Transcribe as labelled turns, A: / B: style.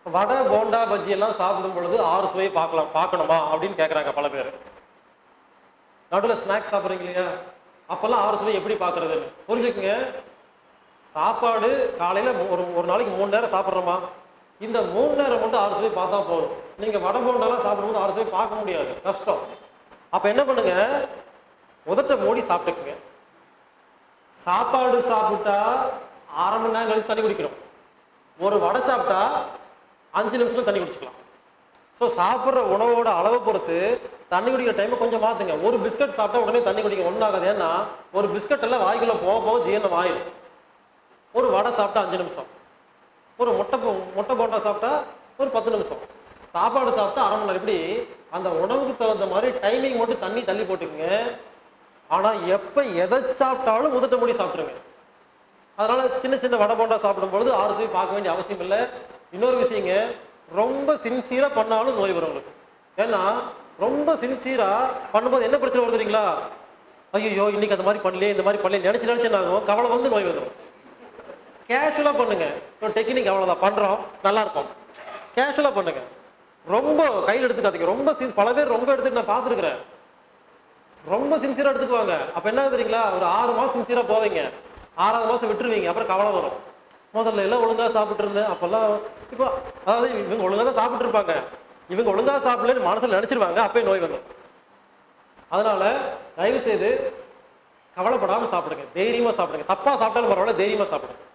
A: வடை போண்டா பஜ்ஜி எல்லாம் சாப்பிடும் பொழுது ஆறு சுவை பார்க்கலாம் பார்க்கணுமா அப்படின்னு கேட்குறாங்க பல பேர் நடுவில் ஸ்நாக்ஸ் சாப்பிட்றீங்க இல்லையா அப்போல்லாம் ஆறு சுவை எப்படி பார்க்கறதுன்னு புரிஞ்சுக்குங்க சாப்பாடு காலையில் ஒரு ஒரு நாளைக்கு மூணு நேரம் சாப்பிட்றோமா இந்த மூணு நேரம் மட்டும் ஆறு சுவை பார்த்தா போதும் நீங்கள் வடை போண்டாலாம் சாப்பிடும்போது ஆறு சுவை பார்க்க முடியாது கஷ்டம் அப்போ என்ன பண்ணுங்க உதட்ட மூடி சாப்பிட்டுக்குங்க சாப்பாடு சாப்பிட்டா அரை மணி நேரம் கழிச்சு தண்ணி குடிக்கணும் ஒரு வடை சாப்பிட்டா அஞ்சு நிமிஷத்துல தண்ணி குடிச்சுக்கலாம் ஸோ சாப்பிட்ற உணவோட அளவை பொறுத்து தண்ணி குடிக்கிற டைமை கொஞ்சம் மாற்றுங்க ஒரு பிஸ்கட் சாப்பிட்டா உடனே தண்ணி குடிக்க ஒன்றாகாது ஏன்னா ஒரு பிஸ்கட் எல்லாம் வாய்க்குள்ள போக போக ஜீரணம் ஆயிடும் ஒரு வடை சாப்பிட்டா அஞ்சு நிமிஷம் ஒரு முட்டை போ- முட்டை போண்டா சாப்பிட்டா ஒரு பத்து நிமிஷம் சாப்பாடு சாப்பிட்டா அரை மணி நேரம் இப்படி அந்த உணவுக்கு தகுந்த மாதிரி டைமிங் மட்டும் தண்ணி தள்ளி போட்டுக்குங்க ஆனால் எப்போ எதை சாப்பிட்டாலும் உதட்ட மூடி சாப்பிட்ருங்க அதனால சின்ன சின்ன வடை போண்டா சாப்பிடும் பொழுது ஆறு சுவை பார்க்க வேண்டிய அவசியம் இல்லை இன்னொரு விஷயங்க ரொம்ப சின்சியரா பண்ணாலும் நோய் வரும் உங்களுக்கு ஏன்னா ரொம்ப சின்சியரா பண்ணும்போது என்ன பிரச்சனை வருது தெரியுங்களா ஐயோ இன்னைக்கு அந்த மாதிரி பண்ணலையே இந்த மாதிரி பண்ணலையே நினைச்சு நினைச்சு என்ன ஆகும் கவலை வந்து நோய் வந்துடும் கேஷுவலாக பண்ணுங்க ஒரு டெக்னிக் அவ்வளோதான் பண்ணுறோம் நல்லா இருக்கும் கேஷுவலாக பண்ணுங்க ரொம்ப கையில் எடுத்துக்காதீங்க ரொம்ப sin- பல பேர் ரொம்ப எடுத்துட்டு நான் பார்த்துருக்குறேன் ரொம்ப சின்சியரா எடுத்துக்குவாங்க அப்ப என்ன ஆகுது தெரியுங்களா ஒரு ஆறு மாசம் சின்சியரா போவீங்க ஆறாவது மாசம் விட்டுருவீங்க அப்புறம் கவலை வரும் முதல்ல எல்லாம் ஒழுங்கா சாப்பிட்டு இருந்தேன் அப்பெல்லாம் இப்போ அதாவது இவங்க ஒழுங்கா தான் சாப்பிட்டு இருப்பாங்க இவங்க ஒழுங்கா சாப்பிடலன்னு மனசுல நினைச்சிருவாங்க அப்பயே நோய் வந்துடும் அதனால தயவு செய்து கவலைப்படாம சாப்பிடுங்க தைரியமா சாப்பிடுங்க தப்பா சாப்பிட்டாலும் பரவாயில்ல தைரியமா சாப்பிடுங்க